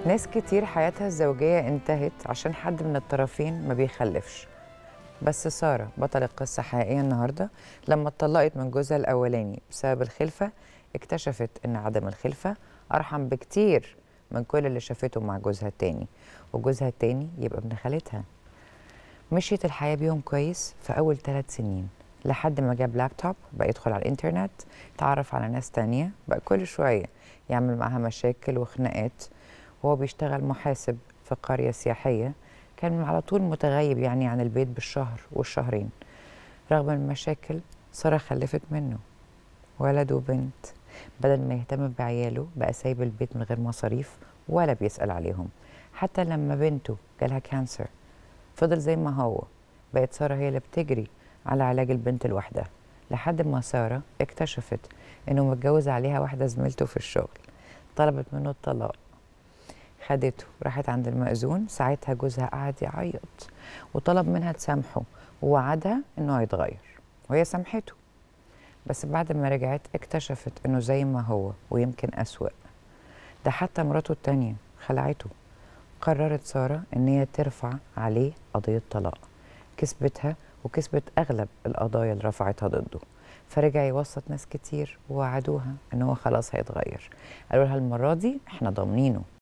ناس كتير حياتها الزوجية انتهت عشان حد من الطرفين ما بيخلفش بس سارة بطل القصة حقيقية النهاردة لما اتطلقت من جوزها الأولاني بسبب الخلفة اكتشفت إن عدم الخلفة أرحم بكتير من كل اللي شافته مع جوزها التاني وجوزها التاني يبقى ابن خالتها مشيت الحياة بيهم كويس في أول ثلاث سنين لحد ما جاب لابتوب بقى يدخل على الإنترنت تعرف على ناس تانية بقى كل شوية يعمل معاها مشاكل وخناقات وهو بيشتغل محاسب في قرية سياحية كان على طول متغيب يعني عن البيت بالشهر والشهرين رغم المشاكل سارة خلفت منه ولد وبنت بدل ما يهتم بعياله بقى سايب البيت من غير مصاريف ولا بيسأل عليهم حتى لما بنته جالها كانسر فضل زي ما هو بقت سارة هي اللي بتجري على علاج البنت لوحدها لحد ما سارة اكتشفت انه متجوز عليها واحدة زميلته في الشغل طلبت منه الطلاق خدته راحت عند المأذون ساعتها جوزها قعد يعيط وطلب منها تسامحه ووعدها انه هيتغير وهي سامحته بس بعد ما رجعت اكتشفت انه زي ما هو ويمكن أسوأ ده حتى مراته التانية خلعته قررت سارة ان هي ترفع عليه قضية طلاق كسبتها وكسبت اغلب القضايا اللي رفعتها ضده فرجع يوسط ناس كتير ووعدوها ان هو خلاص هيتغير قالوا لها المرة دي احنا ضامنينه